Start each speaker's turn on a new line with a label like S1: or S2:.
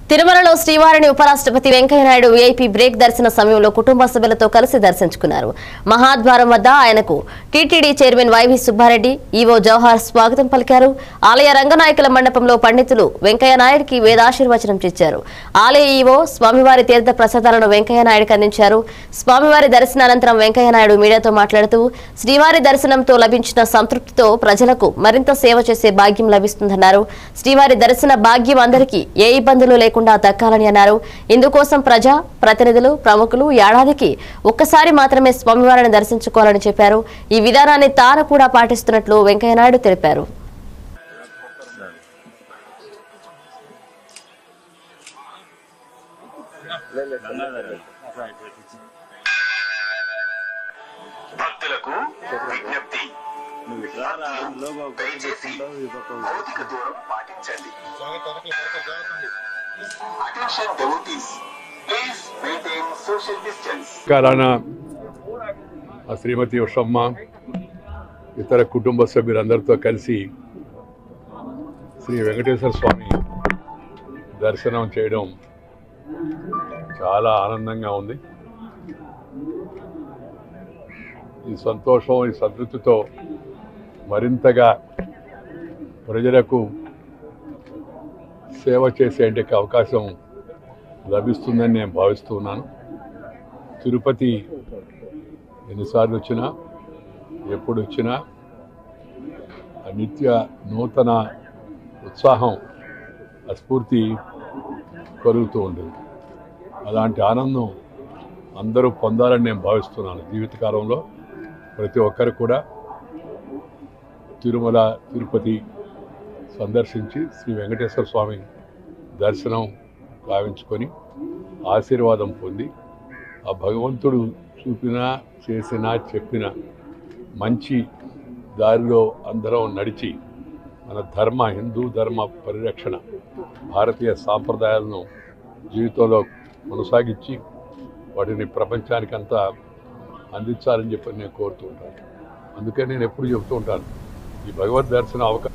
S1: తిరుమలలో శ్రీవారిని ఉపరాష్ట్రపతి వెంకయ్యనాయుడు వీఐపీ బ్రేక్ దర్శన సమయంలో కుటుంబ సభ్యులతో కలిసి దర్శించుకున్నారు మహాద్వారం వద్ద ఆయనకు TTD chairman YV Subba Reddy EO Jawahar స్వాగతం పలికారు ఆలయ రంగనాయకుల మండపంలో పండితులు వెంకయ్యనాయుడికి వేదాశీర్వచనం చేశారు ఆలయ ఈవో స్వామివారి తీర్థ ప్రసాదాలను వెంకయ్యనాయుడికి అందించారు స్వామివారి దర్శనానంతరం వెంకయ్యనాయుడు మీడియాతో మాట్లాడుతూ శ్రీవారి దర్శనంతో లభించిన సంతృప్తితో ప్రజలకు మరింత సేవ చేసే భాగ్యం లభిస్తుందన్నారు శ్రీవారి దర్శన భాగ్యం అందరికీ ఏ ఇబ్బందులు లేకుండా దక్కాలని అన్నారు ఇందుకోసం ప్రజా ప్రతినిధులు ప్రముఖులు ఏడాదికి ఒక్కసారి మాత్రమే స్వామివారిని దర్శించుకోవాలని చెప్పారు ఈ విధానాన్ని తాను కూడా పాటిస్తున్నట్లు వెంకయ్యనాయుడు తెలిపారు
S2: భక్తులకు విజ్ఞప్తి దయచేసి భౌతిక దూరం పాటించండి attention devotees please maintain social distance
S3: కాలాన ఆ శ్రీమతి ఉషమ్మ ఇతర కుటుంబ సభ్యులందరితో కలిసి శ్రీ వెంకటేశ్వర స్వామి దర్శనం చేయడం చాలా ఆనందంగా ఉంది ఈ సంతోషం ఈ సంతృప్తితో మరింతగా ప్రజలకు సేవ చేసేందుకు అవకాశం లభిస్తుందని నేను భావిస్తున్నాను తిరుపతి ఎన్నిసార్లు వచ్చినా ఎప్పుడు వచ్చినా ఆ నిత్య నూతన ఉత్సాహం ఆ స్ఫూర్తి కలుగుతూ ఉంటుంది అలాంటి ఆనందం అందరూ పొందాలని నేను భావిస్తున్నాను జీవితకాలంలో ప్రతి ఒక్కరు కూడా తిరుమల తిరుపతి సందర్శించి శ్రీ వెంకటేశ్వర స్వామి దర్శనం గావించుకొని ఆశీర్వాదం పొంది ఆ భగవంతుడు చూపిన చేసిన చెప్పిన మంచి దారిలో అందరం నడిచి మన ధర్మ హిందూ ధర్మ పరిరక్షణ భారతీయ సాంప్రదాయాలను జీవితంలో కొనసాగించి వాటిని ప్రపంచానికంతా అందించాలని చెప్పి నేను కోరుతూ ఉంటాను అందుకే నేను ఎప్పుడు చెబుతూ ఉంటాను ఈ భగవద్ దర్శన అవకాశం